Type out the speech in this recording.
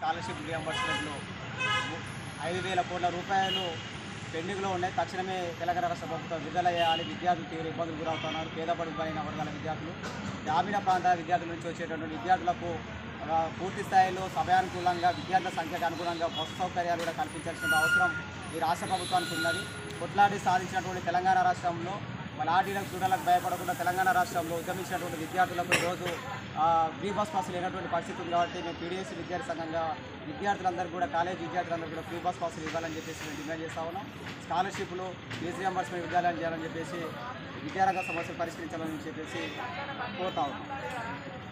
scholarship రియంబర్స్మెంట్లు ఐదు వేల కోట్ల రూపాయలు పెండింగ్లో ఉన్నాయి తక్షణమే తెలంగాణ రాష్ట్ర ప్రభుత్వం విడుదల చేయాలి విద్యార్థులు తీవ్ర ఇబ్బందులు గురవుతున్నారు పేద పడిపోయిన వర్గాల విద్యార్థులు గ్రామీణ ప్రాంతాల విద్యార్థుల నుంచి వచ్చేటటువంటి విద్యార్థులకు ఆ, పూర్తి స్థాయిలో సమయానుకూలంగా విద్యార్థుల సంఖ్యకు అనుగుణంగా బస్సు సౌకర్యాలు కూడా కల్పించాల్సిన అవసరం ఈ రాష్ట్ర ప్రభుత్వానికి ఉన్నది కొట్లాడి సాధించినటువంటి తెలంగాణ రాష్ట్రంలో మలాడీలకు చూడలకు భయపడకుండా తెలంగాణ రాష్ట్రంలో ఉద్యమించినటువంటి విద్యార్థులకు ఈరోజు ఫ్రీ బస్ పాస్ లేనటువంటి పరిస్థితి ఉంది కాబట్టి మేము పీడిఎస్ విద్యార్థి సంఘంగా విద్యార్థులందరూ కూడా కాలేజ్ విద్యార్థులందరూ కూడా ఫ్రీ బస్ పాసులు ఇవ్వాలని చెప్పేసి మేము డిమాండ్ చేస్తా ఉన్నాం స్కాలర్షిప్లు ఫీజు రియంబర్స్మెంట్ విద్యాలయం చేయాలని చెప్పేసి విద్యారంగ సమస్యలు పరిష్కరించాలని చెప్పేసి కోరుతా ఉన్నాం